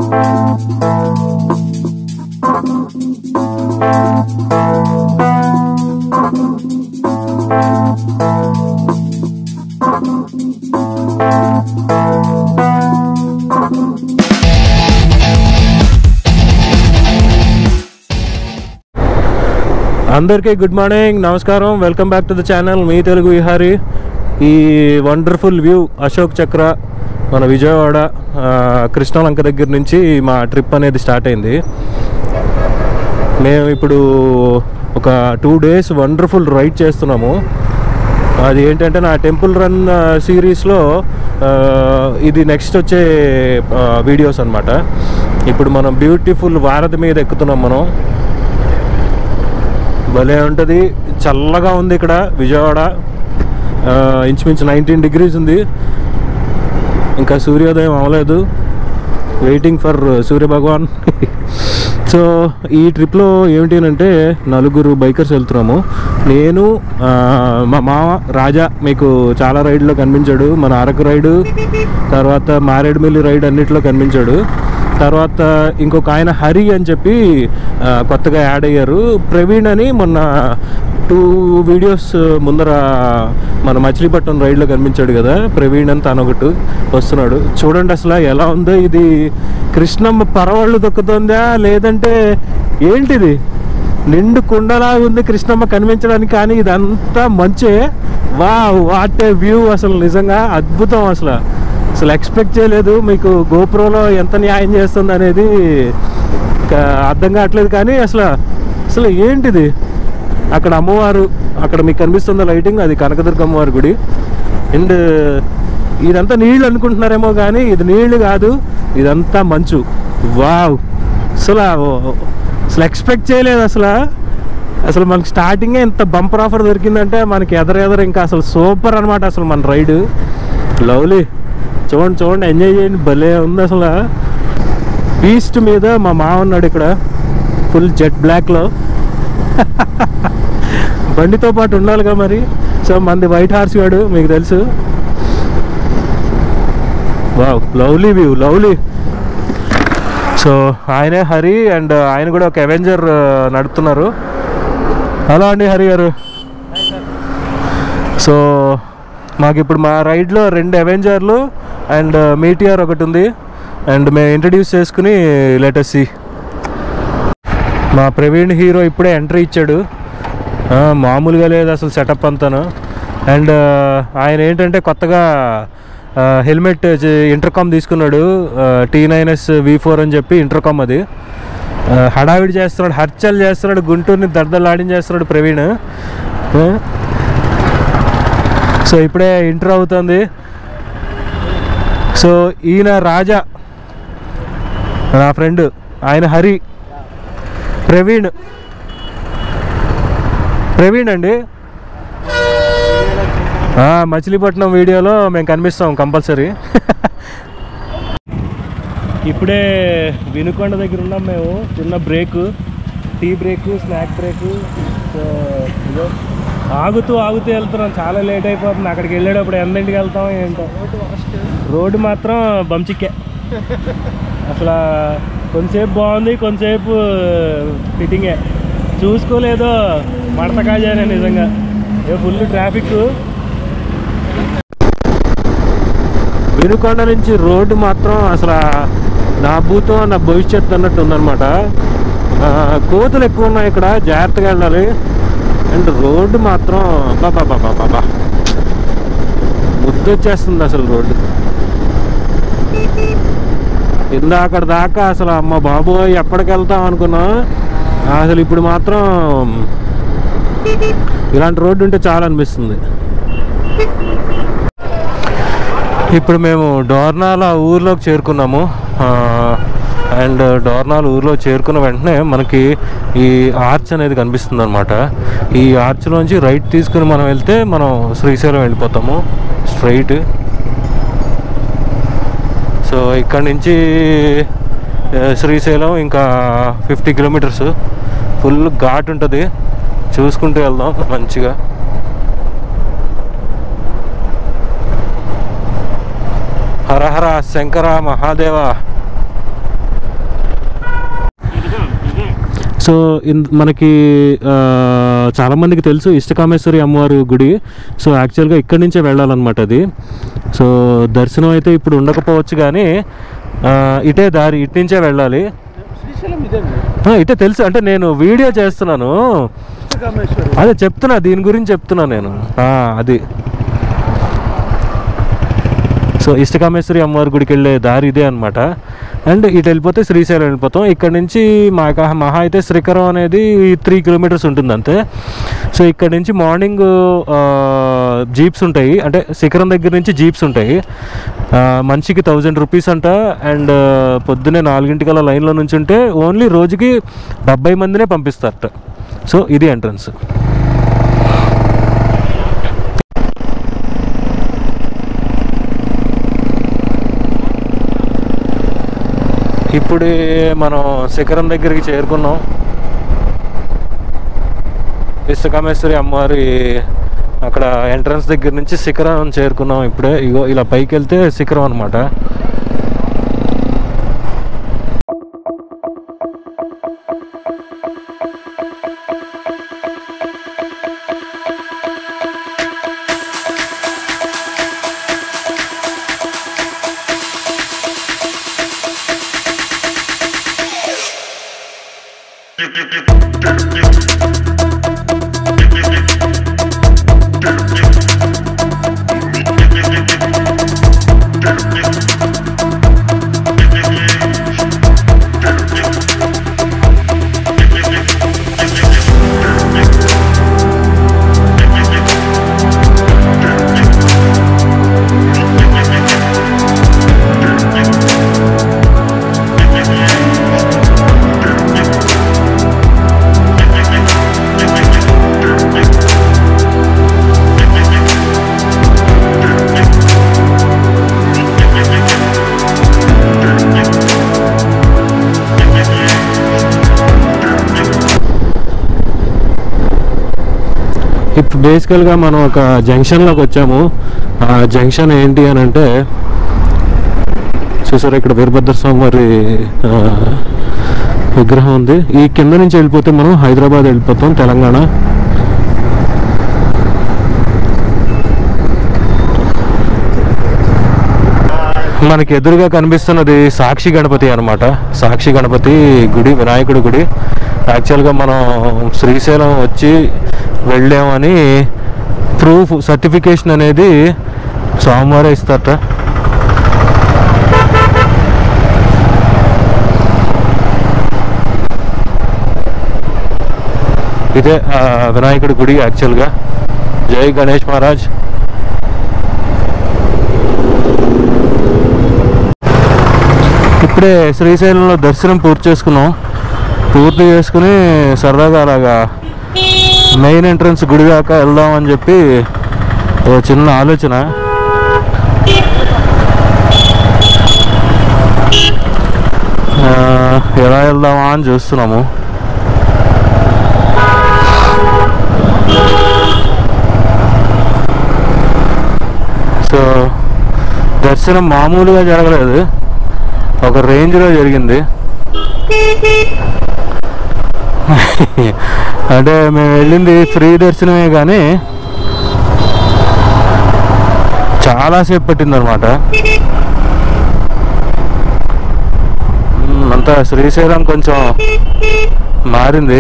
అందరికీ good morning నమస్కారం welcome back to the channel మీ తెలుగు విహారీ ఈ వండర్ఫుల్ వ్యూ అశోక్ చక్ర మన విజయవాడ ఆ, కృష్ణలంక దగ్గర నుంచి మా ట్రిప్ అనేది స్టార్ట్ అయింది మేము ఇప్పుడు ఒక టూ డేస్ వండర్ఫుల్ రైడ్ చేస్తున్నాము అది ఏంటంటే నా టెంపుల్ రన్ సిరీస్లో ఇది నెక్స్ట్ వచ్చే వీడియోస్ అన్నమాట ఇప్పుడు మనం బ్యూటిఫుల్ వారధి మీద ఎక్కుతున్నాం మనం భలే ఉంటుంది చల్లగా ఉంది ఇక్కడ విజయవాడ ఆ, ఇంచుమించు నైన్టీన్ డిగ్రీస్ ఉంది ఇంకా సూర్యోదయం అవ్వలేదు వెయిటింగ్ ఫర్ సూర్య భగవాన్ సో ఈ ట్రిప్లో ఏమిటి అంటే నలుగురు బైకర్స్ వెళ్తున్నాము నేను ఆ, మా మామ రాజా మీకు చాలా రైడ్లో కనిపించాడు మన అరకు రైడు తర్వాత మారేడుమిల్లి రైడ్ అన్నిట్లో కనిపించాడు తర్వాత ఇంకొక ఆయన హరి అని చెప్పి ఆ, కొత్తగా యాడ్ అయ్యారు ప్రవీణ్ అని మొన్న టూ వీడియోస్ ముందర మన మచిలీపట్నం రైడ్లో కనిపించాడు కదా ప్రవీణ్ అని తను ఒకటి వస్తున్నాడు చూడండి అసలు ఎలా ఉందో ఇది కృష్ణమ్మ పరవాళ్ళు దొక్కుతుందా లేదంటే ఏంటిది నిండు కుండలాగా ఉంది కృష్ణమ్మ కనిపించడానికి కానీ ఇదంతా మంచే వా వాట్ ఏ వ్యూ అసలు నిజంగా అద్భుతం అసలు అసలు ఎక్స్పెక్ట్ చేయలేదు మీకు గోప్రోలో ఎంత న్యాయం చేస్తుంది అనేది ఇంకా అర్థం కావట్లేదు కానీ అసలు అసలు ఏంటిది అక్కడ అమ్మవారు అక్కడ మీకు కనిపిస్తుందా లైటింగ్ అది కనకదుర్గ అమ్మవారి గుడి అండ్ ఇదంతా నీళ్ళు అనుకుంటున్నారేమో కానీ ఇది నీళ్లు కాదు ఇదంతా మంచు వావ్ అసలు ఆ- అసలు ఎక్స్పెక్ట్ చేయలేదు అసలు అసలు మనకి స్టార్టింగే ఇంత బంపర్ ఆఫర్ దొరికిందంటే మనకి ఎదర ఎదర ఇంకా అసలు సూపర్ అనమాట అసలు మన రైడ్ లవ్లీ చూడండి చూడండి ఎంజాయ్ చేయండి భలే ఉంది అసలు ఈస్ట్ మీద మా మామ ఉన్నాడు ఇక్కడ ఫుల్ జెట్ బ్లాక్లో బండితో పాటు ఉండాలిగా మరి సో మంది వైట్ హార్స్ వాడు మీకు తెలుసు wow lovely view lovely so ఆయనే హరి అండ్ ఆయన కూడా ఒక అవెంజర్ నడుపుతున్నారు హలో అండి హరి గారు సో మాకు ఇప్పుడు మా రైడ్లో రెండు అవెంజర్లు అండ్ మీటిఆర్ ఒకటి ఉంది అండ్ మేము ఇంట్రడ్యూస్ చేసుకుని లేటెస్ట్ మా ప్రవీణ్ హీరో ఇప్పుడే ఎంట్రీ ఇచ్చాడు ఆ, మామూలుగా లేదు అసలు సెటప్ అంతాను అండ్ ఆయన ఏంటంటే కొత్తగా హెల్మెట్ ఇంటర్కామ్ తీసుకున్నాడు T nine S V four అని చెప్పి ఇంటర్కామ్ అది ఆ, హడావిడి చేస్తున్నాడు హర్చల్ చేస్తున్నాడు గుంటూరుని దద్దలాడించేస్తున్నాడు ప్రవీణ్ ఆ, సో ఇప్పుడే ఇంటర్ అవుతుంది సో ఈయన రాజా నా ఫ్రెండ్ ఆయన హరి ప్రవీణ్ ప్రవీణ్ అండి ఆ, మచిలీపట్నం వీడియోలో మేము కనిపిస్తాం కంపల్సరీ ఇప్పుడే వినుకొండ దగ్గర ఉన్నాం మేము చిన్న break tea break snack break so ఇదో ఆగుతూ ఆగుతూ వెళ్తున్నాం చాలా లేట్ అయిపోతుంది అక్కడికి వెళ్ళేటప్పుడు ఎంతెంటికి వెళ్తాం ఏంటో రోడ్డు మాత్రం బంచిక్కే అసలు కొంతసేపు బాగుంది కొంతసేపు ఫిట్టింగే చూసుకోలేదో మడత కాజానే నిజంగా ఏ ఫుల్ ట్రాఫిక్ వినుకొండ నుంచి రోడ్డు మాత్రం అసలు నా భూతం నా భవిష్యత్తు అన్నట్టు ఉందన్నమాట ఆ, కోతులు ఎక్కువ ఉన్నాయి ఇక్కడ జాగ్రత్తగా వెళ్ళాలి అండ్ రోడ్డు మాత్రం బాబా బాబా బాబా ముద్దొచ్చేస్తుంది అసలు రోడ్డు ఇందాక దాకా అసలు అమ్మ బాబోయ్ ఎప్పటికి వెళ్తాం అనుకున్నా అసలు ఇప్పుడు మాత్రం ఇలాంటి రోడ్డు ఉంటే చాలా అనిపిస్తుంది ఇప్పుడు మేము డోర్నాల ఊర్లోకి చేరుకున్నాము అండ్ డోర్నాల ఊర్లో చేరుకున్న వెంటనే మనకి ఈ ఆర్చ్ అనేది కనిపిస్తుంది అనమాట ఈ ఆర్చ్లోంచి రైట్ తీసుకుని మనం వెళ్తే మనం శ్రీశైలం వెళ్ళిపోతాము స్ట్రైట్ సో ఇక్కడ నుంచి ఆ, శ్రీశైలం ఇంకా ఫిఫ్టీ కిలోమీటర్స్ ఫుల్ ఘాట్ ఉంటుంది చూసుకుంటూ వెళ్దాం మంచిగా హర హర శంకర మహాదేవ సో ఇన్ మనకి ఆ, చాలామందికి తెలుసు ఇష్టకామేశ్వరి అమ్మవారి గుడి సో యాక్చువల్గా ఇక్కడి నుంచే వెళ్ళాలన్నమాట అది సో దర్శనం అయితే ఇప్పుడు ఉండకపోవచ్చు కానీ ఆ, ఇటే దారి ఇటు నుంచే వెళ్ళాలి శ్రీశైలం ఇదండి ఆ, ఇటే తెలుసు అంటే నేను వీడియో చేస్తున్నాను కామేశ్వరం అదే చెప్తున్నా దీని గురించి చెప్తున్నా నేను ఆ, అది సో ఇష్టకామేశ్వరి అమ్మవారి గుడికి వెళ్ళే దారి ఇదే అనమాట అండ్ ఇటు వెళ్ళిపోతే శ్రీశైలం వెళ్ళిపోతాం ఇక్కడ నుంచి మాకా మహా అయితే శ్రీకరం అనేది త్రీ కిలోమీటర్స్ ఉంటుంది అంతే సో ఇక్కడ నుంచి మార్నింగ్ జీప్స్ ఉంటాయి అంటే శిఖరం దగ్గర నుంచి జీప్స్ ఉంటాయి ఆ, మనిషికి థౌజండ్ రూపీస్ అంట అండ్ పొద్దున్నే నాలుగింటికల్లా లైన్లో నుంచి ఉంటే ఓన్లీ రోజుకి డెబ్బై మందినే పంపిస్తారట సో ఇది ఎంట్రన్స్ ఇప్పుడు మనం శిఖరం దగ్గరికి చేరుకున్నాం ఇసుకామేశ్వరి అమ్మవారి అక్కడ ఎంట్రన్స్ దగ్గర నుంచి శిఖరం చేరుకున్నాం ఇప్పుడే ఇగో ఇలా పైకి వెళ్తే శిఖరం అనమాట ఇప్పుడు బేసికల్గా మనం ఒక జంక్షన్లోకి వచ్చాము ఆ జంక్షన్ ఏంటి అని అంటే చూసారా ఇక్కడ వీరభద్ర స్వామి వారి ఆ, విగ్రహం ఉంది ఈ కింద నుంచి వెళ్ళిపోతే మనం హైదరాబాద్ వెళ్ళిపోతాం తెలంగాణ మనకి ఎదురుగా కనిపిస్తున్నది సాక్షి గణపతి అనమాట సాక్షి గణపతి గుడి వినాయకుడి గుడి యాక్చువల్గా మనం శ్రీశైలం వచ్చి వెళ్ళామని ప్రూఫ్ సర్టిఫికేషన్ అనేది సోమవారం ఇస్తారట ఇదే ఆ, వినాయకుడి గుడి యాక్చువల్గా జై గణేష్ మహారాజ్ ఇప్పుడే శ్రీశైలంలో దర్శనం పూర్తి చేసుకున్నాం పూర్తి చేసుకుని సరదాగా అలాగా మెయిన్ ఎంట్రన్స్ గుడి దాకా వెళ్దామని చెప్పి ఓ చిన్న ఆలోచన ఆ, ఎలా వెళ్దామా అని చూస్తున్నాము సో దర్శనం మామూలుగా జరగలేదు ఒక రేంజ్లో జరిగింది అంటే మేము వెళ్ళింది ఫ్రీ దర్శనమే కానీ చాలాసేపు పట్టిందనమాట మ్, అంతా శ్రీశైలం కొంచెం మారింది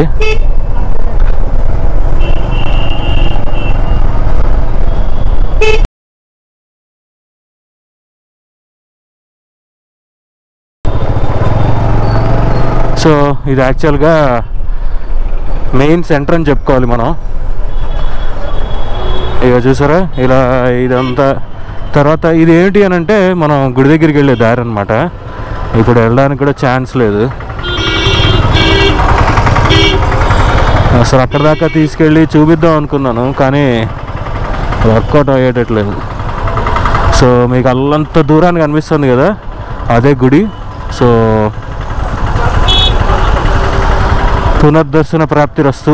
సో ఇది యాక్చువల్గా మెయిన్ సెంటర్ అని చెప్పుకోవాలి మనం ఇక చూసారా ఇలా ఇదంతా తర్వాత ఇది ఏంటి అని అంటే మనం గుడి దగ్గరికి వెళ్ళే దారి అనమాట ఇప్పుడు వెళ్ళడానికి కూడా ఛాన్స్ లేదు అసలు అక్కడ దాకా తీసుకెళ్ళి చూపిద్దాం అనుకున్నాను కానీ వర్కౌట్ అయ్యేటట్లేదు సో మీకు అల్లంత దూరానికి కనిపిస్తుంది కదా అదే గుడి సో పునర్దర్శన ప్రాప్తి రస్తు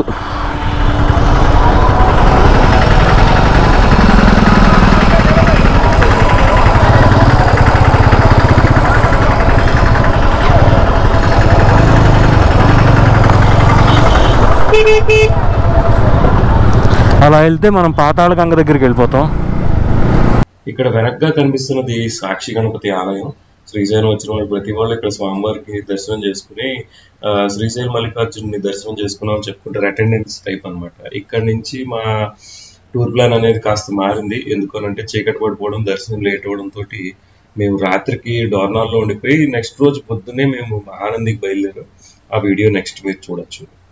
అలా వెళ్తే మనం పాతాళ గంగ దగ్గరికి వెళ్ళిపోతాం ఇక్కడ వెనక్గా కనిపిస్తున్నది సాక్షి గణపతి ఆలయం శ్రీశైలం వచ్చిన వాళ్ళు ప్రతి వాళ్ళు ఇక్కడ స్వామివారికి దర్శనం చేసుకుని ఆ, శ్రీశైలం మల్లికార్జున్ని దర్శనం చేసుకున్నాం అని చెప్పుకుంటారు అటెండెన్స్ టైప్ అన్నమాట ఇక్కడ నుంచి మా టూర్ ప్లాన్ అనేది కాస్త మారింది ఎందుకనంటే చీకటి పడిపోవడం దర్శనం లేట్ అవ్వడం తోటి మేము రాత్రికి డోర్నాల్లో ఉండిపోయి నెక్స్ట్ రోజు పొద్దున్నే మేము మహానందికి బయలుదేరాం ఆ వీడియో నెక్స్ట్ మీరు చూడొచ్చు